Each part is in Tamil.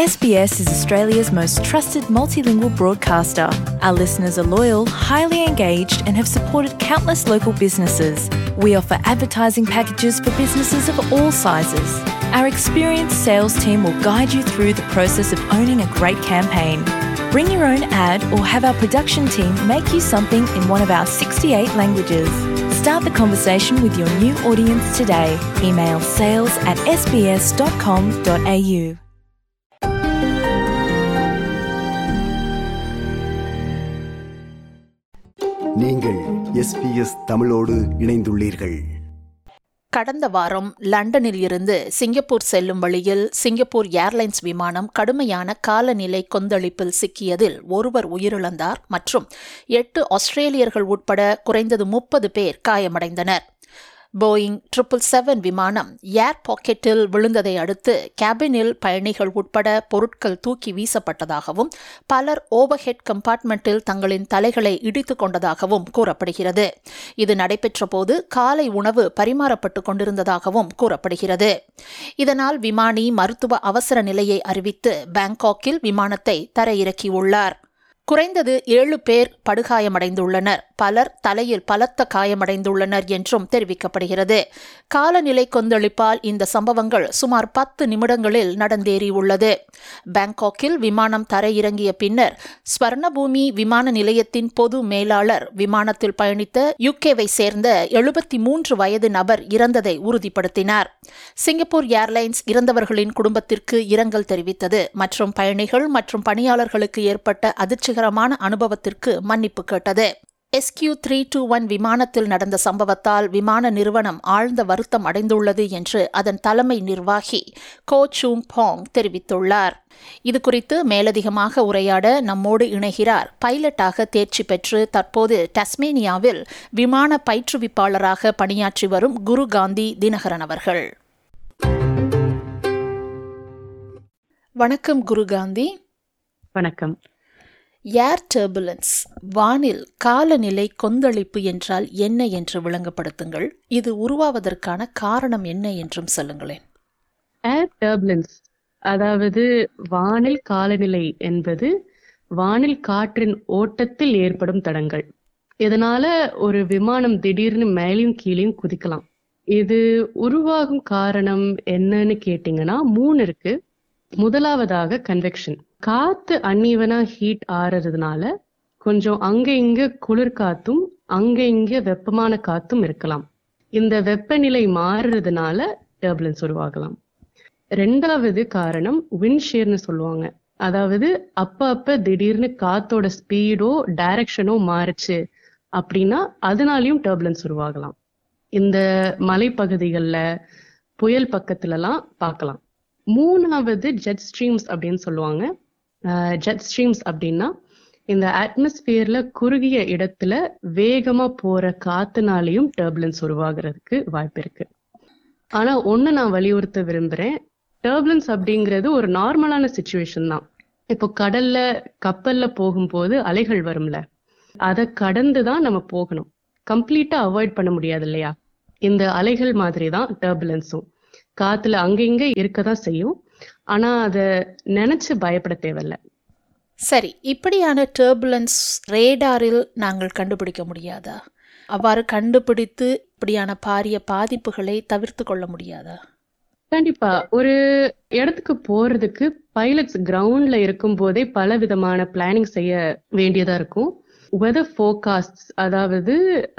SBS is Australia's most trusted multilingual broadcaster. Our listeners are loyal, highly engaged, and have supported countless local businesses. We offer advertising packages for businesses of all sizes. Our experienced sales team will guide you through the process of owning a great campaign. Bring your own ad or have our production team make you something in one of our 68 languages. Start the conversation with your new audience today. Email sales at sbs.com.au. நீங்கள் எஸ்பிஎஸ் தமிழோடு இணைந்துள்ளீர்கள் கடந்த வாரம் லண்டனில் இருந்து சிங்கப்பூர் செல்லும் வழியில் சிங்கப்பூர் ஏர்லைன்ஸ் விமானம் கடுமையான காலநிலை கொந்தளிப்பில் சிக்கியதில் ஒருவர் உயிரிழந்தார் மற்றும் எட்டு ஆஸ்திரேலியர்கள் உட்பட குறைந்தது முப்பது பேர் காயமடைந்தனர் போயிங் ட்ரிபிள் செவன் விமானம் ஏர் பாக்கெட்டில் விழுந்ததை அடுத்து கேபினில் பயணிகள் உட்பட பொருட்கள் தூக்கி வீசப்பட்டதாகவும் பலர் ஓவர்ஹெட் கம்பார்ட்மெண்ட்டில் தங்களின் தலைகளை இடித்துக் கொண்டதாகவும் கூறப்படுகிறது இது நடைபெற்ற போது காலை உணவு பரிமாறப்பட்டு கொண்டிருந்ததாகவும் கூறப்படுகிறது இதனால் விமானி மருத்துவ அவசர நிலையை அறிவித்து பாங்காக்கில் விமானத்தை தரையிறக்கியுள்ளார் குறைந்தது ஏழு பேர் படுகாயமடைந்துள்ளனர் பலர் தலையில் பலத்த காயமடைந்துள்ளனர் என்றும் தெரிவிக்கப்படுகிறது காலநிலை கொந்தளிப்பால் இந்த சம்பவங்கள் சுமார் பத்து நிமிடங்களில் நடந்தேறியுள்ளது பாங்காக்கில் விமானம் தரையிறங்கிய பின்னர் ஸ்வர்ணபூமி விமான நிலையத்தின் பொது மேலாளர் விமானத்தில் பயணித்த யுகேவை சேர்ந்த எழுபத்தி மூன்று வயது நபர் இறந்ததை உறுதிப்படுத்தினார் சிங்கப்பூர் ஏர்லைன்ஸ் இறந்தவர்களின் குடும்பத்திற்கு இரங்கல் தெரிவித்தது மற்றும் பயணிகள் மற்றும் பணியாளர்களுக்கு ஏற்பட்ட அதிர்ச்சிகரமான அனுபவத்திற்கு மன்னிப்பு கேட்டது எஸ்கியூ த்ரீ டூ ஒன் விமானத்தில் நடந்த சம்பவத்தால் விமான நிறுவனம் ஆழ்ந்த வருத்தம் அடைந்துள்ளது என்று அதன் தலைமை நிர்வாகி கோ சூங் பாங் தெரிவித்துள்ளார் இதுகுறித்து மேலதிகமாக உரையாட நம்மோடு இணைகிறார் பைலட்டாக தேர்ச்சி பெற்று தற்போது டஸ்மேனியாவில் விமான பயிற்றுவிப்பாளராக பணியாற்றி வரும் குரு காந்தி தினகரன் அவர்கள் வணக்கம் குரு காந்தி வணக்கம் ஏர் டர்புலன்ஸ் வானில் காலநிலை கொந்தளிப்பு என்றால் என்ன என்று விளங்கப்படுத்துங்கள் இது உருவாவதற்கான காரணம் என்ன என்றும் சொல்லுங்களேன் ஏர் டர்புலன்ஸ் அதாவது வானில் காலநிலை என்பது வானில் காற்றின் ஓட்டத்தில் ஏற்படும் தடங்கள் இதனால ஒரு விமானம் திடீர்னு மேலையும் கீழையும் குதிக்கலாம் இது உருவாகும் காரணம் என்னன்னு கேட்டீங்கன்னா மூணு இருக்கு முதலாவதாக கன்வெக்ஷன் காத்து அன்னீவனா ஹீட் ஆறதுனால கொஞ்சம் அங்க இங்க குளிர் காத்தும் அங்க இங்க வெப்பமான காத்தும் இருக்கலாம் இந்த வெப்பநிலை மாறுறதுனால டர்புலன்ஸ் உருவாகலாம் ரெண்டாவது காரணம் விண்ட்ஷியர்னு சொல்லுவாங்க அதாவது அப்ப அப்ப திடீர்னு காத்தோட ஸ்பீடோ டைரக்ஷனோ மாறுச்சு அப்படின்னா அதனாலயும் டர்புலன்ஸ் உருவாகலாம் இந்த மலைப்பகுதிகளில் புயல் பக்கத்துலலாம் பார்க்கலாம் மூணாவது ஜெட் ஸ்ட்ரீம்ஸ் அப்படின்னு சொல்லுவாங்க ஜெட் ஸ்ட்ரீம்ஸ் அப்படின்னா இந்த அட்மாஸ்பியர்ல குறுகிய இடத்துல வேகமா போற காத்துனாலையும் டர்புலன்ஸ் உருவாகிறதுக்கு வாய்ப்பு இருக்கு ஆனா ஒண்ணு நான் வலியுறுத்த விரும்புறேன் டர்புலன்ஸ் அப்படிங்கிறது ஒரு நார்மலான சுச்சுவேஷன் தான் இப்போ கடல்ல கப்பல்ல போகும்போது அலைகள் வரும்ல அதை கடந்து தான் நம்ம போகணும் கம்ப்ளீட்டா அவாய்ட் பண்ண முடியாது இல்லையா இந்த அலைகள் மாதிரி தான் டர்புலன்ஸும் காத்துல அங்க இங்க இருக்கதான் செய்யும் ஆனா அத நினைச்சு பயப்பட தேவையில்ல சரி இப்படியான டர்புலன்ஸ் ரேடாரில் நாங்கள் கண்டுபிடிக்க முடியாதா அவ்வாறு கண்டுபிடித்து இப்படியான பாரிய பாதிப்புகளை தவிர்த்து கொள்ள முடியாதா கண்டிப்பா ஒரு இடத்துக்கு போறதுக்கு பைலட்ஸ் கிரவுண்ட்ல இருக்கும் போதே பல விதமான பிளானிங் செய்ய வேண்டியதா இருக்கும் வெதர் ஃபோகாஸ்ட் அதாவது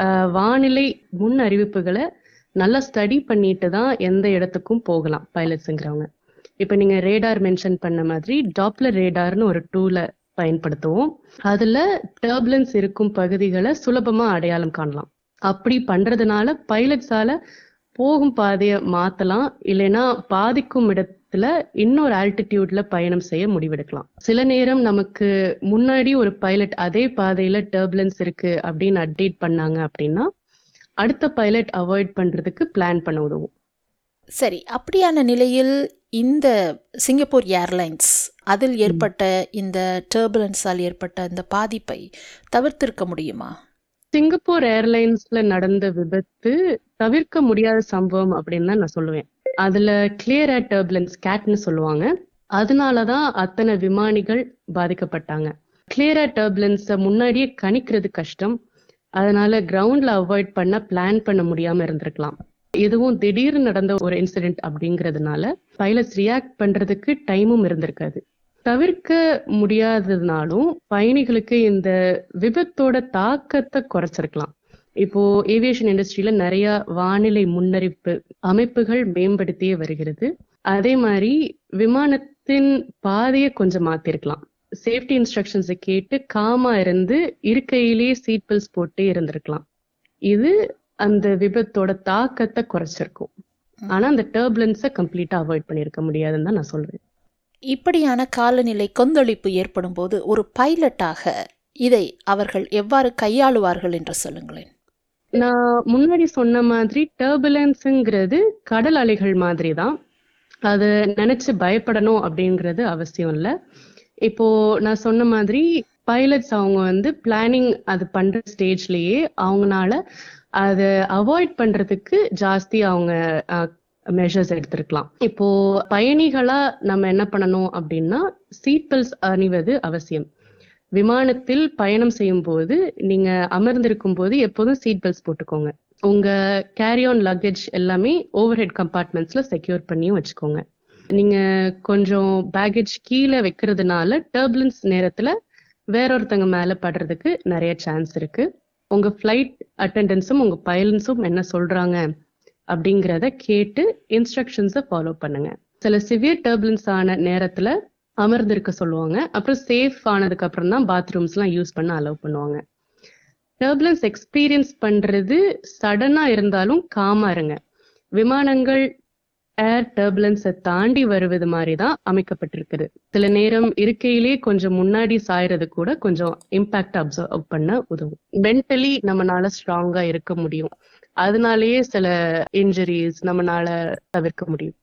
வானிலை முன் அறிவிப்புகளை நல்லா ஸ்டடி பண்ணிட்டு தான் எந்த இடத்துக்கும் போகலாம் பைலட்ஸுங்கிறவங்க இப்போ நீங்க ரேடார் மென்ஷன் பண்ண மாதிரி டாப்லர் ரேடார்னு ஒரு டூலை பயன்படுத்துவோம் அதுல டர்புலன்ஸ் இருக்கும் பகுதிகளை சுலபமா அடையாளம் காணலாம் அப்படி பண்றதுனால பைலட்ஸால போகும் பாதையை மாத்தலாம் இல்லைன்னா பாதிக்கும் இடத்துல இன்னொரு ஆல்டிடியூட்ல பயணம் செய்ய முடிவெடுக்கலாம் சில நேரம் நமக்கு முன்னாடி ஒரு பைலட் அதே பாதையில டர்புலன்ஸ் இருக்கு அப்படின்னு அப்டேட் பண்ணாங்க அப்படின்னா அடுத்த பைலட் அவாய்ட் பண்றதுக்கு பிளான் பண்ண உதவும் சரி அப்படியான நிலையில் இந்த சிங்கப்பூர் ஏர்லைன்ஸ் அதில் ஏற்பட்ட இந்த டர்புலன்ஸால் ஏற்பட்ட இந்த பாதிப்பை தவிர்த்திருக்க முடியுமா சிங்கப்பூர் ஏர்லைன்ஸ்ல நடந்த விபத்து தவிர்க்க முடியாத சம்பவம் அப்படின்னு தான் நான் சொல்லுவேன் அதுல கிளியர் ஏர் டர்புலன்ஸ் கேட்னு சொல்லுவாங்க அதனாலதான் அத்தனை விமானிகள் பாதிக்கப்பட்டாங்க கிளியரா டர்புலன்ஸ முன்னாடியே கணிக்கிறது கஷ்டம் அதனால கிரவுண்ட்ல அவாய்ட் பண்ண பிளான் பண்ண முடியாம இருந்திருக்கலாம் இதுவும் திடீர்னு நடந்த ஒரு இன்சிடென்ட் அப்படிங்கறதுனால பைலட்ஸ் ரியாக்ட் பண்றதுக்கு டைமும் இருந்திருக்காது தவிர்க்க முடியாததுனாலும் பயணிகளுக்கு இந்த விபத்தோட தாக்கத்தை குறைச்சிருக்கலாம் இப்போ ஏவியேஷன் இண்டஸ்ட்ரியில நிறைய வானிலை முன்னறிவிப்பு அமைப்புகள் மேம்படுத்தியே வருகிறது அதே மாதிரி விமானத்தின் பாதையை கொஞ்சம் மாத்திருக்கலாம் சேஃப்டி இன்ஸ்ட்ரக்ஷன்ஸை கேட்டு காமா இருந்து இருக்கையிலேயே சீட் பெல்ஸ் போட்டு இருந்திருக்கலாம் இது அந்த விபத்தோட தாக்கத்தை குறைச்சிருக்கும் ஆனா அந்த டர்புலன்ஸை கம்ப்ளீட்டா அவாய்ட் பண்ணிருக்க முடியாதுன்னு தான் நான் சொல்றேன் இப்படியான காலநிலை கொந்தளிப்பு ஏற்படும் போது ஒரு பைலட்டாக இதை அவர்கள் எவ்வாறு கையாளுவார்கள் என்று சொல்லுங்களேன் நான் முன்னாடி சொன்ன மாதிரி டர்புலன்ஸுங்கிறது கடல் அலைகள் மாதிரி தான் அதை நினைச்சு பயப்படணும் அப்படிங்கிறது அவசியம் இல்லை இப்போ நான் சொன்ன மாதிரி பைலட்ஸ் அவங்க வந்து பிளானிங் அது பண்ற ஸ்டேஜ்லயே அவங்கனால அதை அவாய்ட் பண்றதுக்கு ஜாஸ்தி அவங்க மெஷர்ஸ் எடுத்திருக்கலாம் இப்போ பயணிகளா நம்ம என்ன பண்ணணும் அப்படின்னா சீட் பெல்ட்ஸ் அணிவது அவசியம் விமானத்தில் பயணம் செய்யும் போது நீங்க அமர்ந்திருக்கும் போது எப்போதும் சீட் பெல்ட்ஸ் போட்டுக்கோங்க உங்க carry on luggage over head ஹெட் கம்பார்ட்மெண்ட்ஸ்ல செக்யூர் பண்ணியும் வச்சுக்கோங்க நீங்க கொஞ்சம் பேகேஜ் கீழே வைக்கிறதுனால டர்புலன்ஸ் நேரத்துல வேற ஒருத்தங்க மேல படுறதுக்கு நிறைய சான்ஸ் இருக்கு உங்க ஃபிளைட் அட்டெண்டன்ஸும் உங்க பைலன்ஸும் என்ன சொல்றாங்க அப்படிங்கிறத கேட்டு இன்ஸ்ட்ரக்ஷன்ஸை ஃபாலோ பண்ணுங்க சில சிவியர் டர்புலன்ஸ் ஆன நேரத்துல அமர்ந்திருக்க சொல்லுவாங்க அப்புறம் சேஃப் ஆனதுக்கு அப்புறம் தான் பாத்ரூம்ஸ் எல்லாம் யூஸ் பண்ண அலோவ் பண்ணுவாங்க டர்புலன்ஸ் எக்ஸ்பீரியன்ஸ் பண்றது சடனா இருந்தாலும் காமா இருங்க விமானங்கள் ஏர் டர்புலன்ஸை தாண்டி வருவது மாதிரி தான் அமைக்கப்பட்டிருக்குது சில நேரம் இருக்கையிலே கொஞ்சம் முன்னாடி சாயறது கூட கொஞ்சம் இம்பாக்ட் அப்சர்வ் பண்ண உதவும் மென்டலி நம்மளால ஸ்ட்ராங்கா இருக்க முடியும் அதனாலேயே சில இன்ஜுரிஸ் நம்மளால தவிர்க்க முடியும்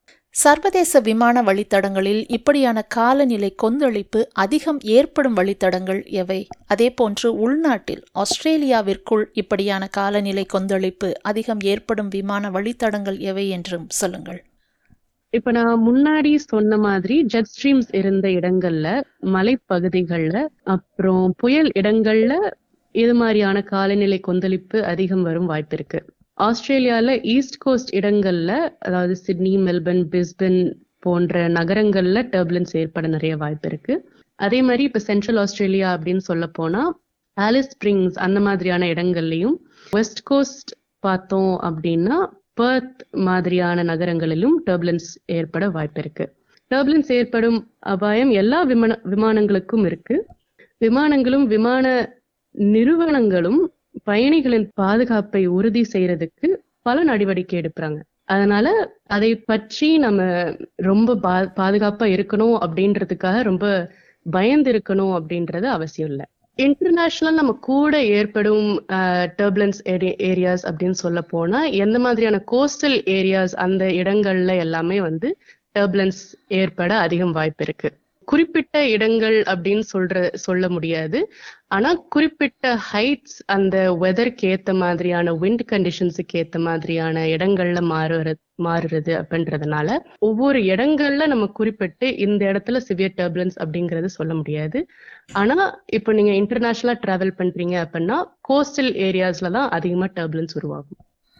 சர்வதேச விமான வழித்தடங்களில் இப்படியான காலநிலை கொந்தளிப்பு அதிகம் ஏற்படும் வழித்தடங்கள் எவை அதேபோன்று உள்நாட்டில் ஆஸ்திரேலியாவிற்குள் இப்படியான காலநிலை கொந்தளிப்பு அதிகம் ஏற்படும் விமான வழித்தடங்கள் எவை என்றும் சொல்லுங்கள் இப்ப நான் முன்னாடி சொன்ன மாதிரி ஜெட் ஸ்ட்ரீம்ஸ் இருந்த இடங்கள்ல மலைப்பகுதிகள்ல அப்புறம் புயல் இடங்கள்ல இது மாதிரியான காலநிலை கொந்தளிப்பு அதிகம் வரும் வாய்ப்பு இருக்கு ஆஸ்திரேலியால ஈஸ்ட் கோஸ்ட் இடங்கள்ல அதாவது சிட்னி மெல்பர்ன் பிஸ்பன் போன்ற நகரங்கள்ல டர்புலன்ஸ் ஏற்பட நிறைய வாய்ப்பு இருக்கு அதே மாதிரி இப்ப சென்ட்ரல் ஆஸ்திரேலியா அப்படின்னு சொல்ல போனா ஆலிஸ் ஸ்ப்ரிங்ஸ் அந்த மாதிரியான இடங்கள்லயும் வெஸ்ட் கோஸ்ட் பார்த்தோம் அப்படின்னா பர்த் மாதிரியான நகரங்களிலும் டர்புலன்ஸ் ஏற்பட வாய்ப்பு இருக்கு டர்புலன்ஸ் ஏற்படும் அபாயம் எல்லா விமான விமானங்களுக்கும் இருக்கு விமானங்களும் விமான நிறுவனங்களும் பயணிகளின் பாதுகாப்பை உறுதி செய்யறதுக்கு பல நடவடிக்கை எடுக்கிறாங்க அதனால அதை பற்றி நம்ம ரொம்ப பா பாதுகாப்பா இருக்கணும் அப்படின்றதுக்காக ரொம்ப பயந்து இருக்கணும் அப்படின்றது அவசியம் இல்லை இன்டர்நேஷனல் நம்ம கூட ஏற்படும் டர்புலன்ஸ் ஏரியாஸ் அப்படின்னு சொல்ல போனா எந்த மாதிரியான கோஸ்டல் ஏரியாஸ் அந்த இடங்கள்ல எல்லாமே வந்து டர்புலன்ஸ் ஏற்பட அதிகம் வாய்ப்பு இருக்கு குறிப்பிட்ட இடங்கள் அப்படின்னு சொல்ற சொல்ல முடியாது ஆனா குறிப்பிட்ட ஹைட்ஸ் அந்த வெதருக்கு ஏத்த மாதிரியான விண்ட் கண்டிஷன்ஸுக்கு ஏத்த மாதிரியான இடங்கள்ல மாறுற மாறுறது அப்படின்றதுனால ஒவ்வொரு இடங்கள்ல நம்ம குறிப்பிட்டு இந்த இடத்துல சிவியர் டர்புலன்ஸ் அப்படிங்கறது சொல்ல முடியாது ஆனா இப்போ நீங்க இன்டர்நேஷனலா டிராவல் பண்றீங்க அப்படின்னா கோஸ்டல் ஏரியாஸ்ல தான் அதிகமா டர்புலன்ஸ் உருவாகும்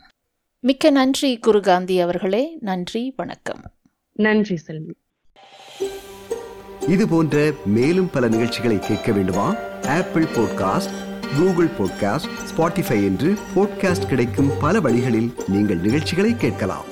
மிக்க நன்றி குருகாந்தி அவர்களே நன்றி வணக்கம் நன்றி செல்வி இது போன்ற மேலும் பல நிகழ்ச்சிகளை கேட்க வேண்டுமா Apple podcast Google podcast Spotify என்று பாட்காஸ்ட் கிடைக்கும் பல வழிகளில் நீங்கள் நிகழ்ச்சிகளை கேட்கலாம்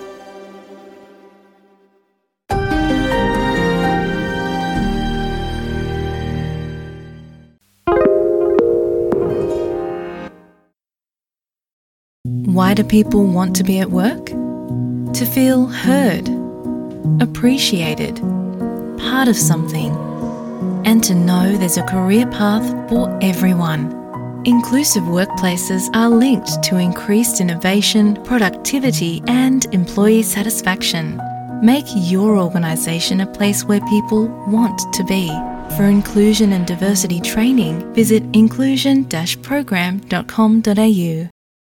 Why do people want to be at work? To feel heard, appreciated, part of something, and to know there's a career path for everyone. Inclusive workplaces are linked to increased innovation, productivity, and employee satisfaction. Make your organisation a place where people want to be. For inclusion and diversity training, visit inclusion-program.com.au.